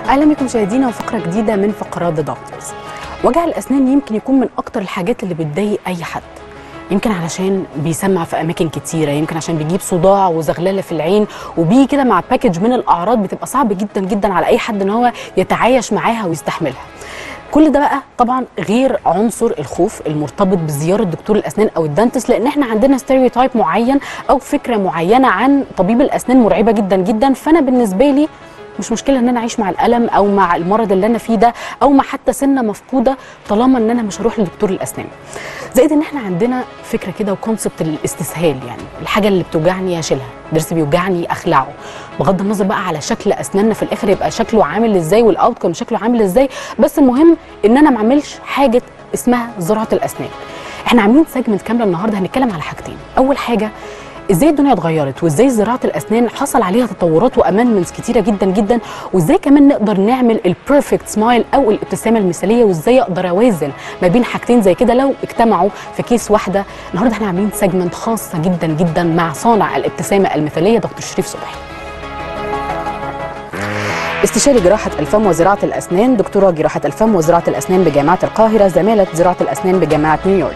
اهلا بكم مشاهدينا وفقره جديده من فقرات ذا دكتورز وجع الاسنان يمكن يكون من اكتر الحاجات اللي بتضايق اي حد يمكن علشان بيسمع في اماكن كتيره يمكن عشان بيجيب صداع وزغلله في العين وبيجي كده مع باكج من الاعراض بتبقى صعب جدا جدا على اي حد ان هو يتعايش معاها ويستحملها كل ده بقى طبعا غير عنصر الخوف المرتبط بزياره دكتور الاسنان او الدانتس لان احنا عندنا ستيريوتايب معين او فكره معينه عن طبيب الاسنان مرعبه جدا جدا فانا بالنسبه لي مش مشكله ان انا اعيش مع الالم او مع المرض اللي انا فيه ده او مع حتى سنه مفقوده طالما ان انا مش هروح لدكتور الاسنان زائد ان احنا عندنا فكره كده وكونسبت الاستسهال يعني الحاجه اللي بتوجعني اشيلها ضرس بيوجعني اخلعه بغض النظر بقى على شكل اسناننا في الاخر يبقى شكله عامل ازاي والاوتكم شكله عامل ازاي بس المهم ان انا ما اعملش حاجه اسمها زراعه الاسنان احنا عاملين سيجمنت كامله النهارده هنتكلم على حاجتين اول حاجه ازاي الدنيا اتغيرت وازاي زراعه الاسنان حصل عليها تطورات واماندمنتس كتيره جدا جدا وازاي كمان نقدر نعمل البيرفكت سمايل او الابتسامه المثاليه وازاي اقدر اوازن ما بين حاجتين زي كده لو اجتمعوا في كيس واحده النهارده احنا عاملين سيجمنت خاصه جدا جدا مع صانع الابتسامه المثاليه دكتور شريف صبحي استشاري جراحة الفم وزراعة الأسنان دكتوراه جراحة الفم وزراعة الأسنان بجامعة القاهرة زمالة زراعة الأسنان بجامعة نيويورك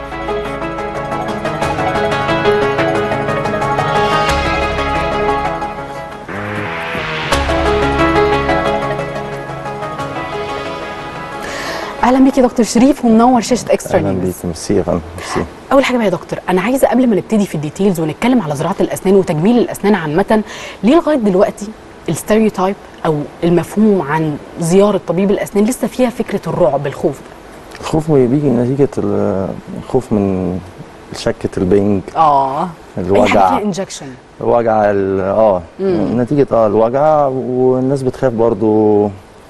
اهلا بيك يا دكتور شريف ومنور شاشه اكسترا اهلا نيوز بيك ميرسي يا فندم ميرسي اول حاجه بقى يا دكتور انا عايزه قبل ما نبتدي في الديتيلز ونتكلم على زراعه الاسنان وتجميل الاسنان عامه ليه لغايه دلوقتي الستيريوتايب او المفهوم عن زياره طبيب الاسنان لسه فيها فكره الرعب الخوف ده الخوف بيجي نتيجه ال- الخوف من شكه البنج اه اي حاجه الوجع فيها انجكشن الوجع ال- اه نتيجه اه الوجع والناس بتخاف برضو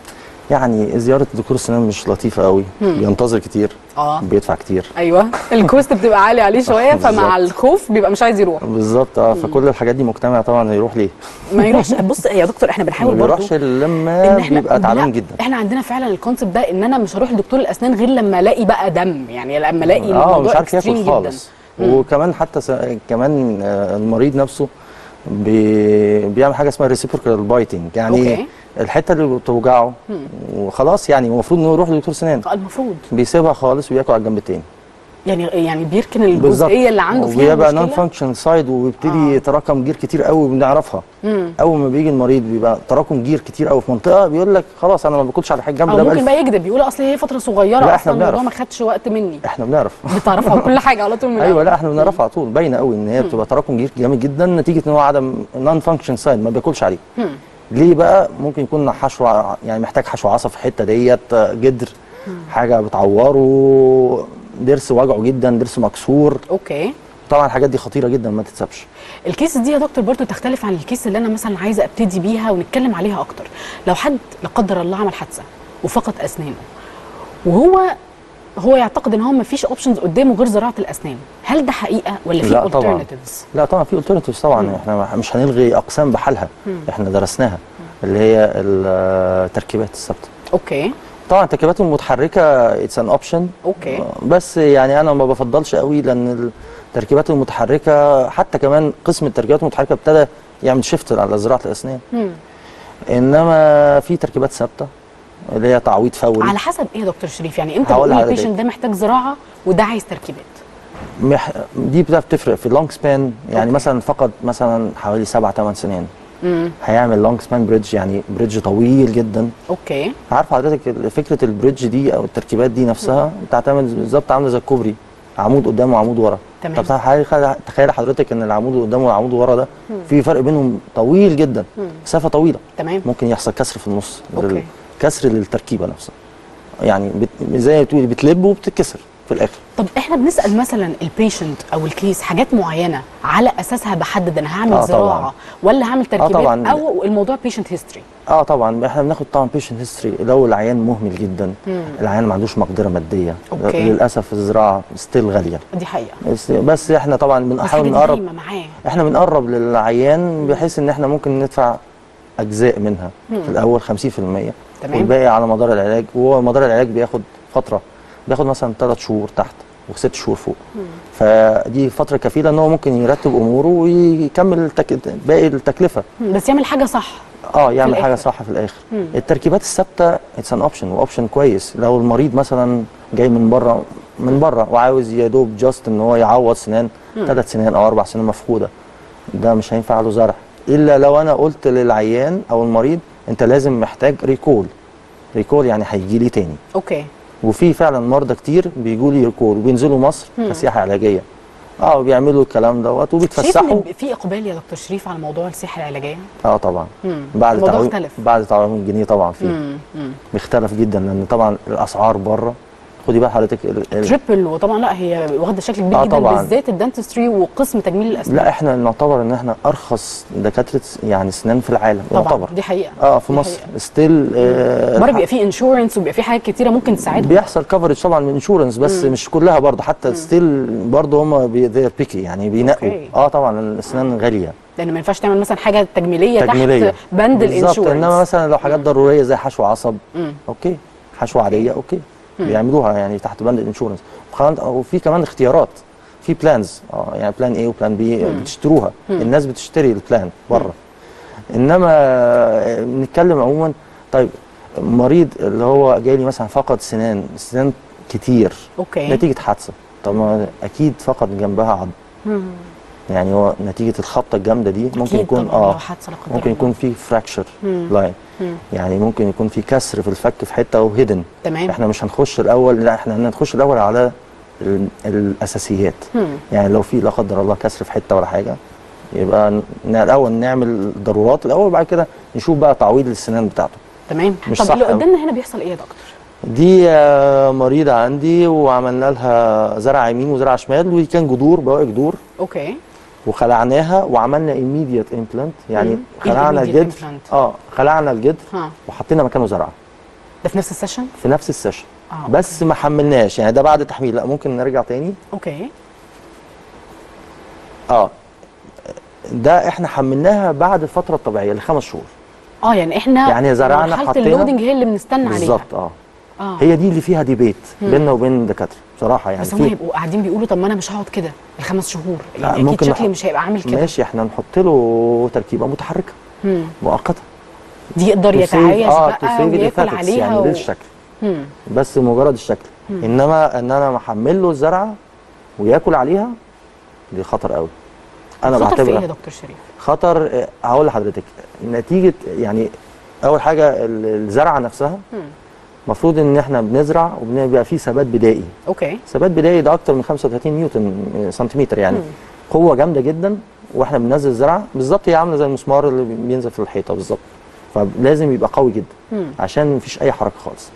يعني زياره دكتور السنان مش لطيفه قوي بينتظر كتير اه بيدفع كتير ايوه الكوست بتبقى عالي عليه شويه فمع بالظبط. الخوف بيبقى مش عايز يروح بالظبط اه فكل الحاجات دي مجتمع طبعا هيروح ليه ما يروحش بص يا دكتور احنا ما بنحاول برضه بيروحش إلا لما بيبقى تعبان لا، جدا احنا عندنا فعلا الكونسيبت ده ان انا مش هروح لدكتور الاسنان غير لما الاقي بقى دم يعني لما الاقي اه الموضوع مش عارف extreme ياكل خالص وكمان حتى س... كمان آه، المريض نفسه بي... بيعمل حاجه اسمها ريسيبروكال بايتنج يعني أوكي. الحته اللي بتوجعه وخلاص يعني المفروض انه يروح لدكتور سنان آه، المفروض بيسيبها خالص وياكل على الجنب التاني يعني يعني بيركن الجزئيه اللي عنده فيها وبيبقى نون مشكله فانكشن سايد وبيبتدي آه. يتراكم جير كتير قوي بنعرفها اول ما بيجي المريض بيبقى تراكم جير كتير قوي في منطقه بيقول لك خلاص انا ما باكلش على حاجه الجنب او ده ممكن بقالي- بقى يكذب يقول اصل هي فتره صغيره لا، اصلا إحنا الموضوع بنعرف. ما خدش وقت مني احنا بنعرف بتعرفها كل حاجه على طول من ايوه الأول. لا احنا بنعرفها على طول باينه قوي ان هي بتبقى تراكم جير جامد جدا نتيجه ان هو عدم نون فانكشن سايد ما بياكلش عليه ليه بقى ممكن يكون حشو ع- يعني محتاج حشو عصب في الحته ديت آه، جدر حاجه بتعوره ضرس وجعه جدا ضرس مكسور اوكي طبعا الحاجات دي خطيره جدا ما تتسابش الكيس دي يا دكتور برضو تختلف عن الكيس اللي انا مثلا عايزه ابتدي بيها ونتكلم عليها اكتر لو حد لا قدر الله عمل حادثه وفقد اسنانه وهو هو يعتقد ان هو ما فيش اوبشنز قدامه غير زراعه الاسنان هل ده حقيقه ولا في لا طبعا alternatives لا طبعا في alternatives طبعا احنا مش هنلغي اقسام بحالها احنا درسناها اللي هي التركيبات الثابته اوكي طبعا التركيبات المتحركه اتس ان اوبشن أوكي. بس يعني انا ما بفضلش قوي لان التركيبات المتحركه حتى كمان قسم التركيبات المتحركه ابتدى يعمل شيفت على زراعه الاسنان مم. انما في تركيبات ثابته اللي هي تعويض فوري على حسب ايه يا دكتور شريف يعني انت هقول بتقول على البيشنت ده محتاج زراعه وده عايز تركيبات مح... دي بتبقى بتفرق في اللونج سبان يعني أوكي. مثلا فقد مثلا حوالي سبع ثمان سنين امم هيعمل لونج سبان بريدج يعني بريدج طويل جدا اوكي عارف حضرتك ال- فكره البريدج دي او التركيبات دي نفسها بتعتمد بالظبط عامله زي الكوبري عمود قدام وعمود ورا تمام. طب تخيل تخيل حضرتك ان العمود اللي قدام والعمود اللي ورا ده في فرق بينهم طويل جدا مسافه طويله تمام ممكن يحصل كسر في النص أوكي. لل- كسر للتركيبه نفسها يعني بت... زي ما تقولي بتلب وبتتكسر في الاخر طب احنا بنسال مثلا البيشنت او الكيس حاجات معينه على اساسها بحدد انا هعمل آه زراعه طبعاً. ولا هعمل تركيبات طبعاً. او الموضوع بيشنت هيستوري اه طبعا احنا بناخد طبعا بيشنت هيستوري لو العيان مهمل جدا العيان ما عندوش مقدره ماديه أوكي. للاسف الزراعه ستيل غاليه دي حقيقه بس, بس احنا طبعا بس بنحاول حاجه دي نقرب دايما معاه احنا بنقرب للعيان بحيث ان احنا ممكن ندفع اجزاء منها في الاول 50% تمام. والباقي على مدار العلاج وهو مدار العلاج بياخد فتره بياخد مثلا 3 شهور تحت وست شهور فوق فدي فتره كفيله ان هو ممكن يرتب اموره ويكمل التك... باقي التكلفه مم، بس يعمل حاجه صح اه يعمل الآخر. حاجه صح في الاخر مم. التركيبات الثابته اتس ان اوبشن واوبشن كويس لو المريض مثلا جاي من بره من بره وعاوز يا دوب جاست ان هو يعوض سنان ثلاث سنان او اربع سنان مفقوده ده مش هينفع له زرع الا لو انا قلت للعيان او المريض انت لازم محتاج ريكول ريكول يعني هيجي لي تاني اوكي وفي فعلا مرضى كتير بيجوا لي ريكول وبينزلوا مصر كسياحه علاجيه اه بيعملوا الكلام دوت شايف ان وبيتفسحوا في اقبال يا دكتور شريف على موضوع السياحه العلاجيه اه طبعا مم. بعد الموضوع تعويم اختلف. بعد تعويم الجنيه طبعا فيه مم. مم. بيختلف جدا لان طبعا الاسعار بره خدي بقى حضرتك ال- ال- تريبل وطبعا لا هي واخده شكل كبير آه جدا طبعاً. بالذات الدنتستري وقسم تجميل الاسنان لا احنا نعتبر ان احنا ارخص دكاتره يعني اسنان في العالم طبعا يعتبر دي حقيقه اه في دي مصر حقيقة. ستيل آه مره بيبقى فيه انشورنس وبيبقى فيه حاجات كتيره ممكن تساعدهم بيحصل كفرج طبعا من انشورنس بس مم. مش كلها برضه حتى ستيل برضه هم ذير بيكي يعني بينقوا أوكي. اه طبعا الاسنان غاليه لان ما ينفعش تعمل مثلا حاجه تجميليه, تجميليه تحت بند بالظبط الانشورنس انما مثلا لو حاجات ضروريه زي حشو عصب مم. اوكي حشوه عاديه اوكي بيعملوها يعني تحت بند الانشورنس وكمان- وفي كمان اختيارات في بلانز اه يعني بلان اي وبلان بي بتشتروها الناس بتشتري البلان بره انما آه، بنتكلم عموما طيب مريض اللي هو جاي لي مثلا فقد سنان سنان كتير اوكي نتيجه حادثه طب ما اكيد فقد جنبها عظم مم. يعني هو نتيجه الخبطه الجامده دي ممكن أكيد يكون طبعاً لو اه حادثة لا قدر ممكن الله. يكون في فراكشر مم. لاين مم. يعني ممكن يكون في كسر في الفك في حته او هيدن تمام احنا مش هنخش الاول لا احنا هنخش الاول على ال- الاساسيات مم. يعني لو في لا قدر الله كسر في حته ولا حاجه يبقى ن- الاول نعمل ضرورات الاول وبعد كده نشوف بقى تعويض السنان بتاعته تمام مش طب صح اللي أوي. قدامنا هنا بيحصل ايه يا دكتور دي آه، مريضه عندي وعملنا لها زرع يمين وزرع شمال ودي كان جذور بواقي جذور اوكي وخلعناها وعملنا immediate implant يعني مم. إيه خلعنا ال immediate الجدر implant؟ اه خلعنا الجدر ها وحطينا مكانه زرعه ده في نفس السيشن في نفس السيشن اه بس ما حملناش يعني ده بعد تحميل لا ممكن نرجع تاني اوكي اه ده احنا حملناها بعد الفتره الطبيعيه لخمس شهور اه يعني احنا يعني زرعنا مرحله حطينا- اللودنج هي اللي بنستنى عليها بالظبط اه اه هي دي اللي فيها ديبيت بيننا وبين الدكاتره بصراحه يعني بس هم في هيبقوا قاعدين بيقولوا طب ما انا مش هقعد كده الخمس شهور لا، يعني اكيد ممكن شكلي نحط- مش هيبقى عامل كده ماشي احنا نحط له تركيبه متحركه مم. مؤقته دي يقدر to save- يتعايش اه بقى to save وياكل the fatics عليها يعني و... للشكل مم. بس مجرد الشكل انما ان انا محمل له الزرعه وياكل عليها دي خطر قوي انا خطر في ايه يا بعتبرها دكتور شريف خطر آه، هقول لحضرتك نتيجه يعني اول حاجه ال- الزرعه نفسها مم. المفروض ان احنا بنزرع وبيبقى فيه ثبات بدائي اوكي ثبات بدائي ده اكتر من 35 نيوتن آه، سنتيمتر يعني قوه جامده جدا واحنا بننزل الزرعه بالظبط هي عامله زي المسمار اللي بينزل في الحيطه بالظبط فلازم يبقى قوي جدا مم. عشان مفيش اي حركه خالص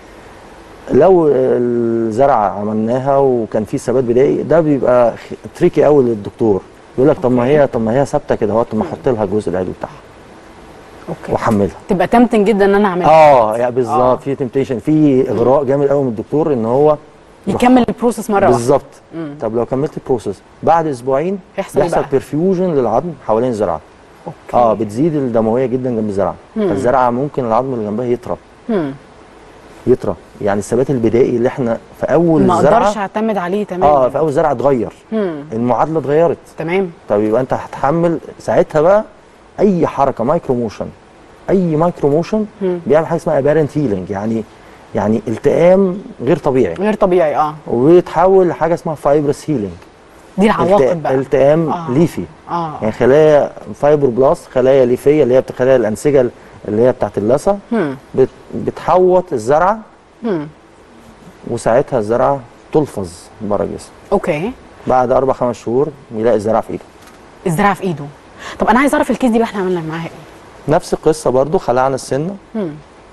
لو الزرعه عملناها وكان في ثبات بدائي ده بيبقى خ- تريكي قوي للدكتور يقول لك طب ما هي طب ما هي ثابته كده اهو طب ما احط لها الجزء العلوي بتاعها اوكي واحملها تبقى تمتن جدا ان انا اعملها اه يعني آه. بالظبط في تمتيشن في اغراء جامد قوي من الدكتور ان هو يروح- يكمل البروسيس مره واحده بالظبط مم. طب لو كملت البروسيس بعد اسبوعين يحصل إيه بيحصل بقى؟ برفيوجن للعظم حوالين الزرعه اوكي اه بتزيد الدمويه جدا جنب الزرعه مم. فالزرعه ممكن العظم اللي جنبها يطرى مم. يطرى يعني الثبات البدائي اللي احنا في اول ما الزرعه اقدرش اعتمد عليه تماما اه في اول زرعه اتغير مم. المعادله اتغيرت تمام طب يبقى انت هتحمل ساعتها بقى اي حركه مايكرو موشن اي مايكرو موشن مم. بيعمل حاجه اسمها ابارنت هيلينج يعني يعني التئام غير طبيعي غير طبيعي اه وبيتحول لحاجه اسمها فايبرس هيلينج دي العواقب بقى التئام آه. ليفي اه يعني خلايا فايبر بلاست خلايا ليفيه اللي هي بت- خلايا الانسجه اللي هي بتاعت اللثه مم. بت- بتحوط الزرعه مم. وساعتها الزرعه تلفظ بره الجسم اوكي بعد اربع خمس شهور يلاقي الزرعه في ايده الزراعه في ايده طب انا عايز اعرف الكيس دي بقى احنا عملنا معاها ايه نفس القصه برضو خلعنا السنه مم.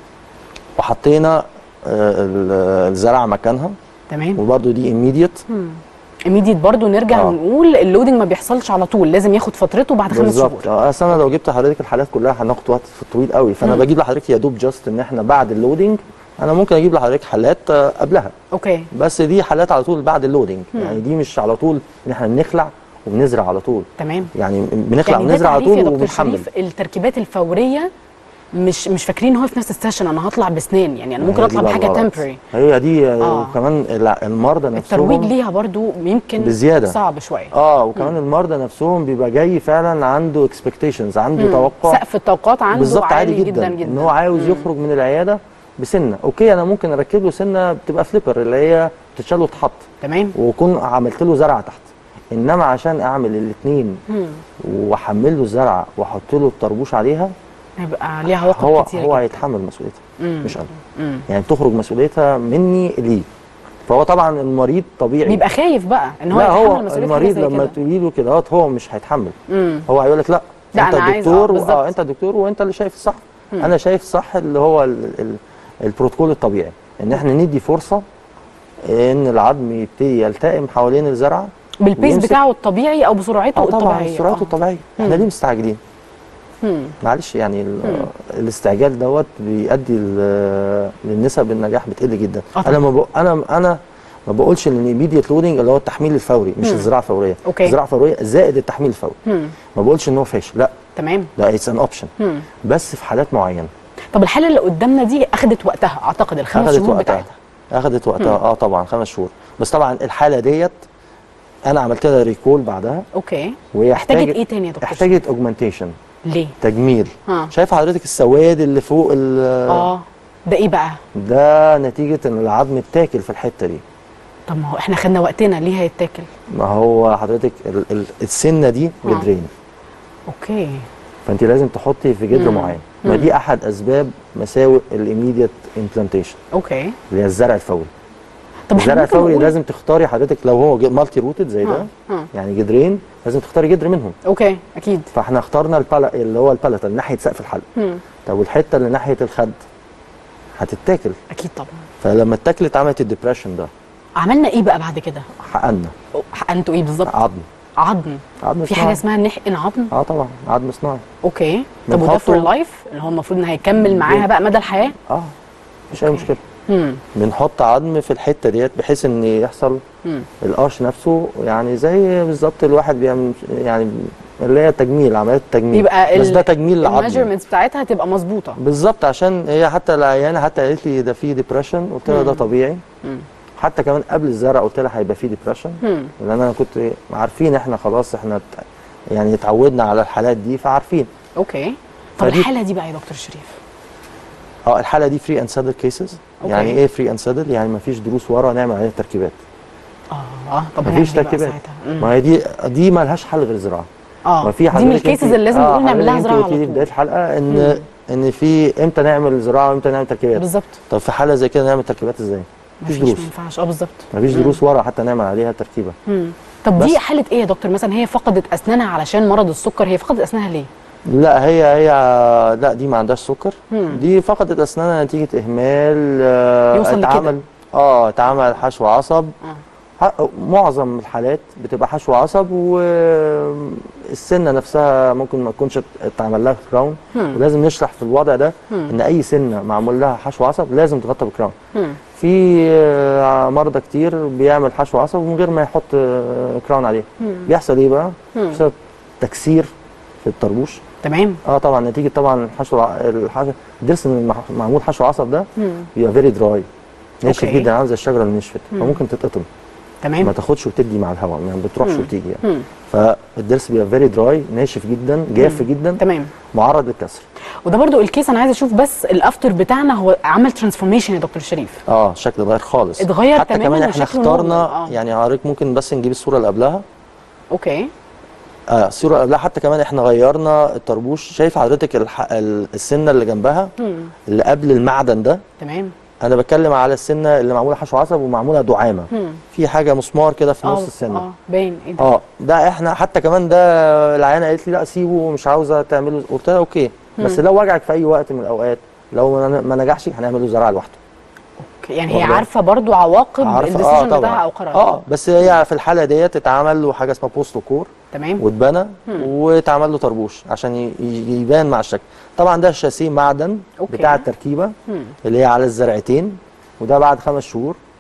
وحطينا آه، ال- الزرعه مكانها تمام وبرضو دي immediate ايميديت برضو نرجع آه. نقول اللودنج ما بيحصلش على طول لازم ياخد فترته بعد خمس بالظبط شهور اه اصل انا لو جبت لحضرتك الحالات كلها هناخد وقت في الطويل قوي فانا مم. بجيب لحضرتك يا دوب جاست ان احنا بعد اللودنج انا ممكن اجيب لحضرتك حالات آه، قبلها اوكي بس دي حالات على طول بعد اللودنج يعني دي مش على طول ان احنا بنخلع وبنزرع على طول تمام يعني بنخلع يعني ده ونزرع على تعريف يا طول دكتور وبنحمل شريف التركيبات الفوريه مش مش فاكرين هو في نفس السيشن انا هطلع بسنان يعني انا ممكن هي دي اطلع بقى بحاجه الغلط. تمبرري هي دي آه. آه. وكمان الع- المرضى نفسهم الترويج ليها برضو يمكن بزيادة. صعب شويه اه وكمان المرضى نفسهم بيبقى جاي فعلا عنده اكسبكتيشنز عنده توقع سقف التوقعات عنده بالظبط عالي عالي جدا جدا, جدا ان هو عاوز يخرج من العياده بسنه اوكي انا ممكن اركب له سنه بتبقى فليبر اللي هي بتتشال وتتحط تمام واكون عملت له زرعه تحت انما عشان اعمل الاثنين واحمل له الزرعه واحط له الطربوش عليها هيبقى ليها عواقب هو كتير هو جدا. هيتحمل مسؤوليتها مم. مش انا يعني تخرج مسؤوليتها مني ليه فهو طبعا المريض طبيعي بيبقى خايف بقى ان هو لا يتحمل هو مسؤوليه حاجة المريض زي لما كده. تقولي له كده اهوت هو مش هيتحمل مم. هو هيقول لك لا لا، انت أنا عايز- آه، الدكتور بالظبط. اه انت الدكتور وانت اللي شايف الصح انا شايف الصح اللي هو ال ال البروتوكول الطبيعي ان احنا ندي فرصه ان العظم يبتدي يلتئم حوالين الزرعه بالبيس ويمسك- بتاعه الطبيعي او بسرعته اه طبعا الطبيعيه سرعته آه. الطبيعيه احنا ليه مستعجلين مم. معلش يعني ال- الاستعجال دوت بيؤدي ل- للنسب النجاح بتقل جدا آه طبعا. انا ما بق- انا انا ما بقولش ان الايميديت لودنج اللي هو التحميل الفوري مش الزراعه الفوريه أوكي. الزراعه الفوريه زائد التحميل الفوري مم. ما بقولش ان هو فاشل لا تمام لا اتس ان اوبشن مم. بس في حالات معينه طب الحاله اللي قدامنا دي اخدت وقتها اعتقد الخمس اخذت شهور وقتها بتاعتها اخذت وقتها اه طبعا خمس شهور بس طبعا الحاله ديت انا عملت لها ريكول بعدها اوكي وهي احتاجت احتاجت ايه تاني يا دكتور احتاجت اوجمانتيشن ليه تجميل ها. شايف حضرتك السواد اللي فوق ال- اه ده ايه بقى ده نتيجه ان العظم اتاكل في الحته دي طب ما هو احنا خدنا وقتنا ليه هيتاكل ما هو حضرتك ال- ال- السنه دي آه. جدرين اوكي فانت لازم تحطي في جدر معين ما دي احد اسباب مساوئ الايميديت امبلانتيشن اوكي اللي هي الزرع الفوري طب احنا الزرع ممكن الفوري نقول- لازم تختاري حضرتك لو هو مالتي روتد زي ده آه، آه. يعني جدرين لازم تختاري جدر منهم اوكي اكيد فاحنا اخترنا البلا اللي هو البلاتال ناحيه سقف الحلق مم. طب والحته اللي ناحيه الخد هتتاكل اكيد طبعا فلما اتاكلت عملت الدبريشن ده عملنا ايه بقى بعد كده حقنا انتوا ايه بالظبط عظم عظم عظم في صناعي. حاجه اسمها نحقن عظم اه طبعا عظم صناعي اوكي طب وده بنحطه- فور لايف اللي هو المفروض ان هيكمل معاها بقى مدى الحياه اه مفيش اي مشكله امم بنحط عظم في الحته ديت بحيث ان يحصل مم. القش نفسه يعني زي بالظبط الواحد بيعمل يعني اللي هي تجميل عمليات تجميل يبقى بس ده تجميل للعظم الميجرمنتس بتاعتها هتبقى مظبوطه بالظبط عشان هي حتى العيانه حتى قالت لي ده في ديبريشن قلت لها ده طبيعي مم. حتى كمان قبل الزرع قلت لها هيبقى في ديبريشن مم. لان انا كنت عارفين احنا خلاص احنا ت- يعني اتعودنا على الحالات دي فعارفين اوكي طب فدي- الحاله دي بقى يا دكتور شريف اه الحاله دي فري اند سادل كيسز أوكي. يعني ايه فري اند سادل يعني ما فيش دروس ورا نعمل عليها تركيبات اه طب ما هنعمل فيش إيه بقى تركيبات ساعتها؟ مم. ما هي دي دي ما لهاش حل غير زراعه اه ما في دي من حضرتك الكيسز انت- اللي لازم آه، نقول نعمل لها حضرتك زراعه انت قلتي على لي في بدايه طول الحلقه ان ان في امتى نعمل زراعه وامتى نعمل تركيبات بالظبط طب في حاله زي كده نعمل تركيبات ازاي؟ مفيش مفيش دروس ما ينفعش اه بالظبط مفيش دروس ورا حتى نعمل عليها تركيبه مم. طب بس. دي حاله ايه يا دكتور مثلا هي فقدت اسنانها علشان مرض السكر هي فقدت اسنانها ليه لا هي هي لا دي ما عندهاش سكر مم. دي فقدت اسنانها نتيجه اهمال آه، يوصل لكده. اتعمل اه اتعمل حشو عصب اه ح- معظم الحالات بتبقى حشو عصب والسنه نفسها ممكن ما تكونش اتعمل لها كراون مم. ولازم نشرح في الوضع ده مم. ان اي سنه معمول لها حشو عصب لازم تغطى بكراون مم. في آه، مرضى كتير بيعمل حشو عصب من غير ما يحط آه، كراون عليه مم. بيحصل ايه بقى مم. بسبب تكسير في الطربوش تمام اه طبعا نتيجه طبعا الحشو الع- الحشو الضرس اللي مع- معمول حشو عصب ده مم. بيبقى فيري دراي ناشف أوكي. جدا عامل زي الشجره اللي نشفت فممكن تتقطم ما تمام تاخدش وتدي مع الهواء ما بتروحش مم. وتيجي يعني مم. فالضرس بيبقى فيري دراي ناشف جدا جاف جدا تمام معرض للكسر وده برضو الكيس انا عايزه اشوف بس الافتر بتاعنا هو عمل ترانسفورميشن يا دكتور شريف اه الشكل اتغير خالص اتغير حتى تماماً كمان احنا وشكله اخترنا normal. آه. يعني حضرتك ممكن بس نجيب الصوره اللي قبلها اوكي اه الصوره اللي قبلها حتى كمان احنا غيرنا الطربوش شايف حضرتك الح... ال- السنه اللي جنبها مم. اللي قبل المعدن ده تمام انا بتكلم على السنه اللي معموله حشو عصب ومعموله دعامه مم. في حاجه مسمار كده في نص اه السنه اه باين ايه ده اه ده احنا حتى كمان ده العيانه قالت لي لا سيبه مش عاوزه تعمله قلت لها اوكي بس لو وجعك في اي وقت من الاوقات لو ما- ما نجحش هنعمل له زراعه لوحده أوكي. يعني هي واخدة. عارفه برضو عواقب عارفه الديسيجن بتاعها او قرارها اه بس هي في الحاله ديت اتعمل له حاجه اسمها بوست كور تمام واتبنى واتعمل له طربوش عشان ي- ي- يبان مع الشكل طبعا ده شاسيه معدن أوكي. بتاع التركيبه مم. اللي هي على الزرعتين وده بعد خمس شهور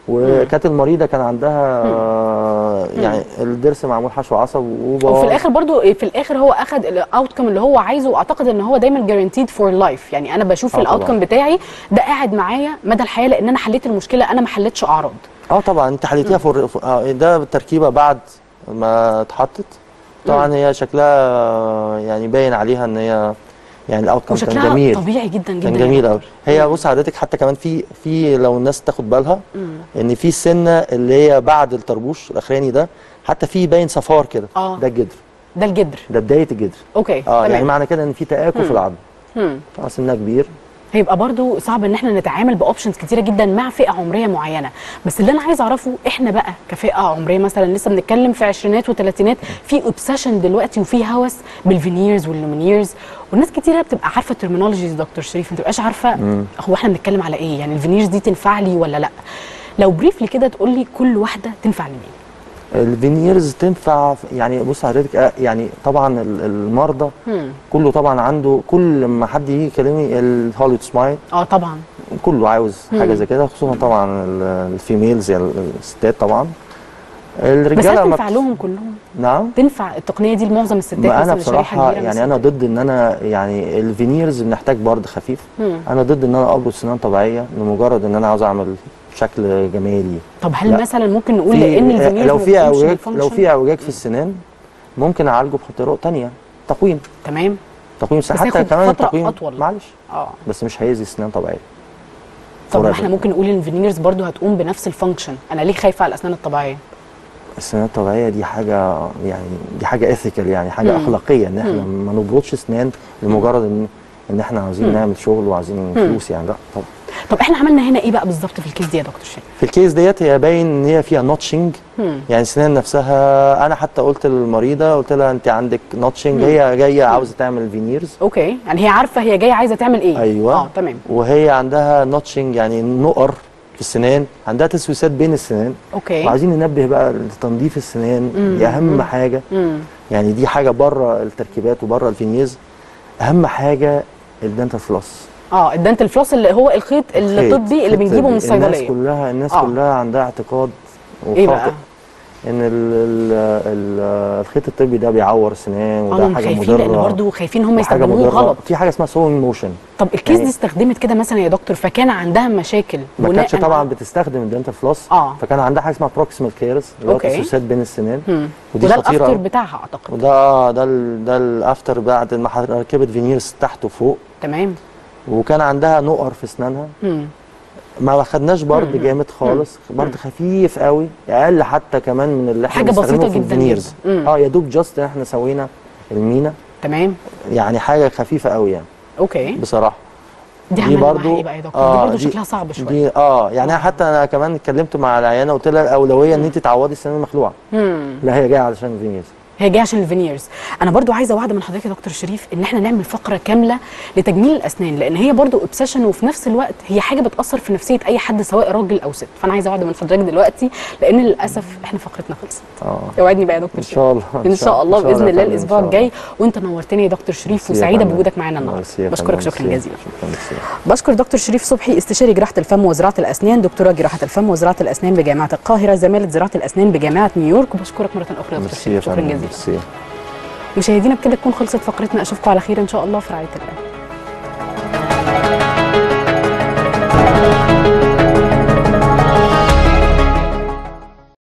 وكانت المريضه كان عندها آه، يعني الضرس معمول حشو عصب وبوظ وفي الاخر برضو في الاخر هو اخد الاوتكم اللي هو عايزه واعتقد ان هو دايما جارانتيد فور لايف يعني انا بشوف آه الاوتكم طبعاً. بتاعي ده قاعد معايا مدى الحياه لان انا حليت المشكله انا ما حليتش اعراض اه طبعا انت حليتيها فور آه ده بالتركيبه بعد ما اتحطت طبعا هي شكلها آه، يعني باين عليها ان هي يعني الاوتكم كان وشكلها جميل طبيعي جدا جدا كان يا جميل دكتور. قوي هي بص حضرتك حتى كمان في في لو الناس تاخد بالها ان في السنه اللي هي بعد الطربوش الاخراني ده حتى في باين صفار كده آه. ده الجدر ده الجدر ده بدايه الجدر اوكي اه يعني تمام معنى كده ان في تاكل في العظم مم. طبعا سنها كبير هيبقى برضو صعب ان احنا نتعامل باوبشنز كتيره جدا مع فئه عمريه معينه بس اللي انا عايز اعرفه احنا بقى كفئه عمريه مثلا لسه بنتكلم في عشرينات وثلاثينات في اوبسيشن دلوقتي وفي هوس بالفينيرز واللومينيرز والناس كتيره بتبقى عارفه الترمينولوجيز دكتور شريف ما تبقاش عارفه هو احنا بنتكلم على ايه يعني الفينيرز دي تنفع لي ولا لا لو بريفلي كده تقول لي كل واحده تنفع لمين الفينيرز تنفع في- يعني بص حضرتك آه، يعني طبعا ال- المرضى مم. كله طبعا عنده كل ما حد يجي يكلمني الهوليود سمايل اه طبعا كله عاوز حاجه زي كده خصوصا طبعا ال- الفيميلز يعني الستات طبعا بس الرجاله هل ما تنفع بت- لهم كلهم نعم تنفع التقنيه دي لمعظم الستات ما انا مثلا شريحة بصراحه كبيرة من يعني انا الستات؟ ضد ان انا يعني الفينيرز بنحتاج برد خفيف مم. انا ضد ان انا ابرد سنان طبيعيه لمجرد ان انا عاوز اعمل شكل جمالي طب هل لا. مثلا ممكن نقول في- لان الفينيرز لو ما في بتكونش اعوجاج بالfunction؟ لو في اعوجاج في السنان ممكن اعالجه بطرق تانية تقويم تمام تقويم بس حتى ياخد كمان فترة التقويم أطول. معلش اه بس مش هيأذي سنان طبيعيه طب forever. احنا ممكن نقول ان الفينيرز برضو هتقوم بنفس الفانكشن انا ليه خايفه على الاسنان الطبيعيه السنان الطبيعيه دي حاجه يعني دي حاجه ايثيكال يعني حاجه مم. اخلاقيه ان احنا ما نبردش اسنان لمجرد ان ان احنا عاوزين نعمل شغل وعايزين فلوس يعني لا طبعا طب احنا عملنا هنا ايه بقى بالظبط في الكيس دي يا دكتور شيخ في الكيس ديت هي باين ان هي فيها نوتشنج مم. يعني السنان نفسها انا حتى قلت للمريضه قلت لها انت عندك نوتشنج هي جايه عاوزه تعمل فينيرز اوكي يعني هي عارفه هي جايه عايزه تعمل ايه ايوه اه تمام وهي عندها نوتشنج يعني نقر في السنان عندها تسويسات بين السنان اوكي وعايزين ننبه بقى لتنظيف السنان مم. دي اهم حاجه امم يعني دي حاجه بره التركيبات وبره الفينيز اهم حاجه الدنتال فلوس اه الدنتال فلوس اللي هو الخيط الطبي اللي بنجيبه من الناس الصيدليه كلها الناس آه. كلها عندها اعتقاد ايه وخاطئ بقى ان ال ال ال الخيط الطبي ده بيعور السنان اه وده هم حاجه خايفين لان مضره برضو خايفين هم وحاجة يستخدموه مضرة. غلط في حاجه اسمها سوينج موشن طب الكيس يعني- دي استخدمت كده مثلا يا دكتور فكان عندها مشاكل ما بناء كانتش طبعا على- بتستخدم الدنتال فلوس آه. فكان عندها حاجه اسمها بروكسيمال كيرز اللي هو أوكي. تسويسات بين السنان مم. ودي وده خطيره الافتر أوي. بتاعها اعتقد وده اه ده ال ده الافتر بعد ما ح- ركبت فينيرز تحت وفوق تمام وكان عندها نقر في اسنانها مم. ما خدناش برد جامد خالص برد خفيف قوي اقل حتى كمان من اللي احنا حاجة بسيطة بنستخدمه في جداً الفينيرز جداً. مم. اه يا دوب جاست احنا سوينا المينا تمام يعني حاجه خفيفه قوي يعني اوكي بصراحه دي عملنا معاها ايه بقى يا دكتور دي برضو شكلها صعب شويه دي اه يعني أنا حتى انا كمان اتكلمت مع العيانه قلت لها الاولويه ان انت تعوضي السنان المخلوعه مم. لا هي جايه علشان الفينيرز هي جايه عشان الفينيرز انا برضو عايزه واحده من حضرتك يا دكتور شريف ان احنا نعمل فقره كامله لتجميل الاسنان لان هي برضو اوبسيشن وفي نفس الوقت هي حاجه بتاثر في نفسيه اي حد سواء راجل او ست فانا عايزه واحده من حضرتك دلوقتي لان للاسف احنا فقرتنا خلصت اه اوعدني بقى يا دكتور ان شريف شاء الله ان شاء الله باذن الله يا فندم، إن الاسبوع شاء الله. الجاي وانت نورتني يا دكتور شريف ميرسي يا وسعيده فندم. بوجودك معانا النهارده ميرسي يا بشكرك فندم، شكرا ميرسي. جزيلا شكرا ميرسي. بشكر دكتور شريف صبحي استشاري جراحه الفم وزراعه الاسنان دكتوره جراحه الفم وزراعه الاسنان بجامعه القاهره زماله زراعه الاسنان بجامعه نيويورك وبشكرك مره اخرى يا دكتور ميرسي شريف يا شكرا فندم جزيلا ميرسي مشاهدينا بكده تكون خلصت فقرتنا اشوفكم على خير ان شاء الله في رعايه الله